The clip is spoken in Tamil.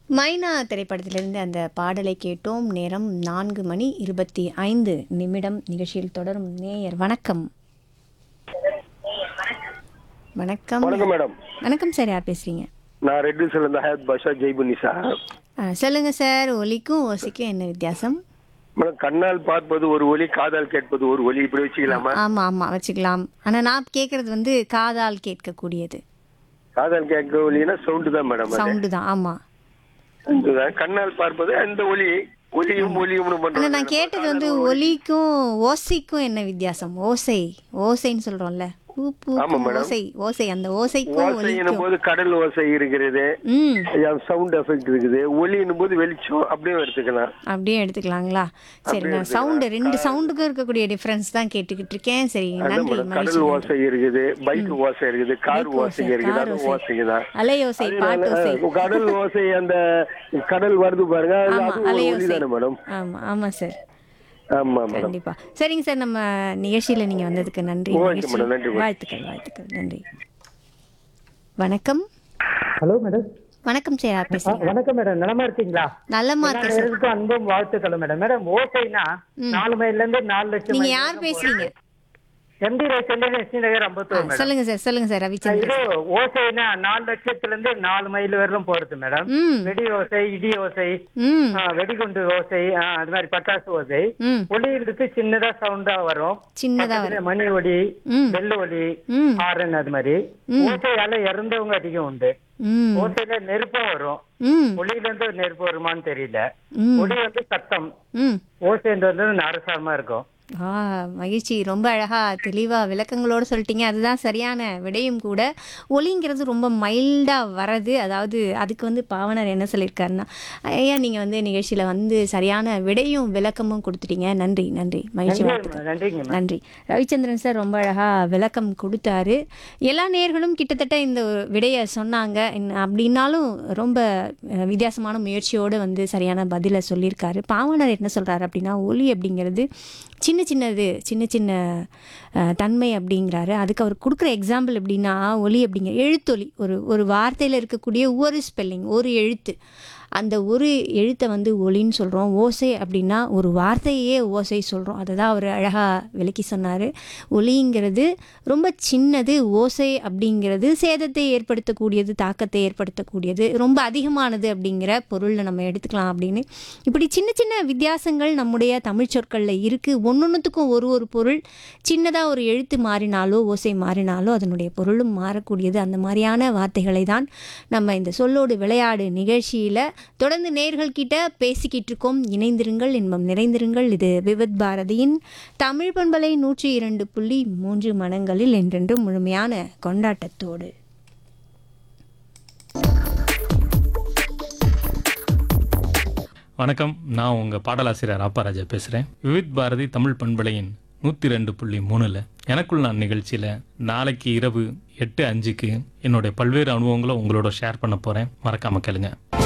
மைனா திரைப்படத்திலிருந்து அந்த பாடலை கேட்டோம் நேரம் நான்கு மணி இருபத்தி ஐந்து நிமிடம் நிகழ்ச்சியில் தொடரும் நேயர் வணக்கம் வணக்கம் வணக்கம் மேடம் வணக்கம் சார் யார் பேசுறீங்க நான் ரெட் ஹில்ஸ்ல இருந்து ஹயத் பாஷா ஜெய்புன்னி சார் ஆ, சொல்லுங்க சார் ஒலிக்கும் ஓசைக்கும் என்ன வித்தியாசம் மேடம் கண்ணால் பார்ப்பது ஒரு ஒலி காதால் கேட்பது ஒரு ஒலி இப்படி வச்சுக்கலாமா ஆமா ஆமா வச்சுக்கலாம் ஆனா நான் கேட்கறது வந்து காதால் கேட்கக்கூடியது காதால் கேட்க ஒலினா சவுண்டு தான் மேடம் அது சவுண்டு தான் ஆமா sound தான். கண்ணால் பார்ப்பது அந்த ஒலி ஒலியும் ஒலியும் ஆனா பண்றோம் நான் கேட்டது வந்து ஒலிக்கும் ஓசைக்கும் என்ன வித்தியாசம் ஓசை ஓசைன்னு சொல்றோம்ல பூ பூ ஆமா, பூ, மேடம். ஓசை ஓசை அந்த ஓசைக்கும் ஓசைன்னும் ஒலிக்கும் போது கடல் ஓசை இருக்கிறது ம் சவுண்ட் எஃபெக்ட் இருக்குது ஒலின்னும் போது வெளிச்சம் அப்படியே எடுத்துக்கலாம் அப்படியே எடுத்துக்கலாங்களா சரி நான் சவுண்டு ரெண்டு சவுண்டுக்கும் இருக்கக்கூடிய டிஃபரன்ஸ் தான் கேட்டுக்கிட்டு இருக்கேன் சரி அதான் நன்றி மேடம் மகிழ்ச்சி கடல் ஓசை இருக்குது பைக் ஓசை இருக்குது கார் Bike ஓசை ஓசை, இருக்குது car அது ஓசை. ஓசைங்க தான் அலையோசை பாட்டு ஓசை அதனால, கடல் ஓசை அந்த கடல் வருது பாருங்க அது- ஆமா அது ஒரு ஒலி அலையோசை தானே மேடம் ஆமா ஆமா சார் ஆமா மேடம் கண்டிப்பா சரிங்க சார் நம்ம நிகழ்ச்சியில நீங்க வந்ததுக்கு நன்றி ஓகே மகிழ்ச்சி. மேடம், நன்றி மேடம். வாழ்த்துக்கள் வாழ்த்துக்கள் நன்றி வணக்கம் ஹலோ மேடம் வணக்கம் சார் யார் பேசுறீங்க வணக்கம் மேடம் நலமா இருக்கீங்களா நல்லமா இருக்கேன் சார் எல்லாருக்கும் அன்பும் வாழ்த்துக்கள் மேடம் மேடம் ஓசைனா நாலு மைல்ல இருந்து நாலு லட்சம் நீங்க யார் பேசுறீங்க எம்டி ரேஷன் நகர் அம்பத்தூர் மேடம் சொல்லுங்க சார் சொல்லுங்க சார் ரவிச்சந்திரன் இது ஓசைனா நாலு லட்சத்துல இருந்து நாலு மைல் வரலும் போறது மேடம் ம் வெடி ஓசை இடி ஓசை ம் ஆ, வெடிகுண்டு ஓசை ஆ, அது மாதிரி பட்டாசு ஓசை ம் ஒளியிலிருந்து சின்னதா சவுண்டா வரும் சின்னதா வரும் பக்கத்துல மணி ஒலி ம் வெள்ள ஒலி ம் ஹாரன் அது மாதிரி ஓசையால இறந்தவங்க அதிகம் உண்டு ம் ஓசையில நெருப்பம் வரும் ம் ஒளியில இருந்து நெருப்பு வருமான்னு தெரியல ம் ஒளி வந்து சத்தம் ம் ஓசைன்றது வந்து நரசாரமா இருக்கும் ஆ மகிழ்ச்சி ரொம்ப அழகா தெளிவா விளக்கங்களோட சொல்லிட்டீங்க அதுதான் சரியான விடையும் கூட ஒலிங்கிறது ரொம்ப மைல்டா வரது அதாவது அதுக்கு வந்து பாவனர் என்ன சொல்லியிருக்காருன்னா ஐயா நீங்க வந்து நிகழ்ச்சியில வந்து சரியான விடையும் விளக்கமும் கொடுத்துட்டீங்க நன்றி நன்றி மகிழ்ச்சி வாழ்த்துக்கள் நன்றிங்க மேம். நன்றி ரவிச்சந்திரன் சார் ரொம்ப அழகா விளக்கம் கொடுத்தாரு எல்லா நேர்களும் கிட்டத்தட்ட இந்த ஒரு விடையை சொன்னாங்க இன்ன- அப்படின்னாலும் ரொம்ப அஹ், வித்தியாசமான முயற்சியோடு வந்து சரியான பதிலை சொல்லியிருக்காரு பாவனர் என்ன சொல்றாரு அப்படின்னா ஒலி அப்படிங்கிறது சின்ன சின்னது சின்ன சின்ன அஹ், தன்மை அப்படிங்கிறாரு அதுக்கு அவர் கொடுக்குற எக்ஸாம்பிள் எப்படின்னா ஒலி அப்படிங்கிற எழுத்தொலி ஒரு ஒரு வார்த்தையில் இருக்கக்கூடிய ஒரு ஸ்பெல்லிங் ஒரு எழுத்து அந்த ஒரு எழுத்தை வந்து ஒலின்னு சொல்கிறோம் ஓசை அப்படின்னா ஒரு வார்த்தையே ஓசை சொல்கிறோம் அதை தான் அவர் அழகாக விளக்கி சொன்னார் ஒலிங்கிறது ரொம்ப சின்னது ஓசை அப்படிங்கிறது சேதத்தை ஏற்படுத்தக்கூடியது தாக்கத்தை ஏற்படுத்தக்கூடியது ரொம்ப அதிகமானது அப்படிங்கிற பொருளில் நம்ம எடுத்துக்கலாம் அப்படின்னு இப்படி சின்ன சின்ன வித்தியாசங்கள் நம்முடைய தமிழ் சொற்களில் இருக்குது ஒன்னொன்றுத்துக்கும் ஒரு ஒரு பொருள் சின்னதாக ஒரு எழுத்து மாறினாலோ ஓசை மாறினாலோ அதனுடைய பொருளும் மாறக்கூடியது அந்த மாதிரியான வார்த்தைகளை தான் நம்ம இந்த சொல்லோடு விளையாடு நிகழ்ச்சியில் தொடர்ந்து நேர்கள் கிட்ட பேசிக்கிட்டு இருக்கோம் இணைந்திருங்கள் இன்பம் நிறைந்திருங்கள் இது விவத் பாரதியின் தமிழ் பண்பலை நூற்றி இரண்டு புள்ளி மூன்று மனங்களில் என்றென்று முழுமையான கொண்டாட்டத்தோடு வணக்கம் நான் உங்கள் பாடலாசிரியர் ராப்பாராஜா பேசுகிறேன் விவித் பாரதி தமிழ் பண்பலையின் நூற்றி ரெண்டு புள்ளி மூணில் எனக்குள் நான் நிகழ்ச்சியில் நாளைக்கு இரவு எட்டு அஞ்சுக்கு என்னுடைய பல்வேறு அனுபவங்களை உங்களோட ஷேர் பண்ண போகிறேன் மறக்காம கேளுங்க